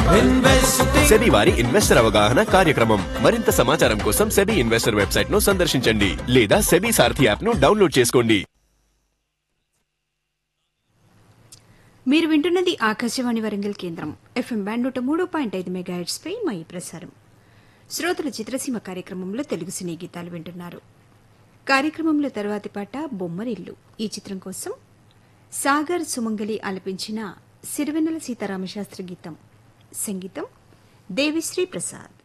SEBI వారి investor అవగాహన కార్యక్రమం మరింత సమాచారం కోసం సెబీ ఇన్వెస్టర్ వెబ్సైట్ ను సందర్శించండి లేదా సెబీ సారథి యాప్ ను డౌన్లోడ్ చేసుకోండి మీరు వింటున్నది ఆకాశవాణి వరంగల్ కేంద్రం ఎఫ్ఎం బ్యాండ్ నూట మూడు పాయింట్ ఐదు మెగాహెట్స్ పై మా ఈ ప్రసారం శ్రోతల చిత్రసీమ కార్యక్రమంలో తెలుగు సినీ గీతాలు వింటున్నారు కార్యక్రమంలో తర్వాతి పాట బొమ్మరిల్లు ఈ చిత్రం కోసం సాగర్ సుమంగలి ఆలపించిన సిరివెన్నెల సీతారామశాస్త్రి గీతం సంగీతం దేవిశ్రీ ప్రసాద్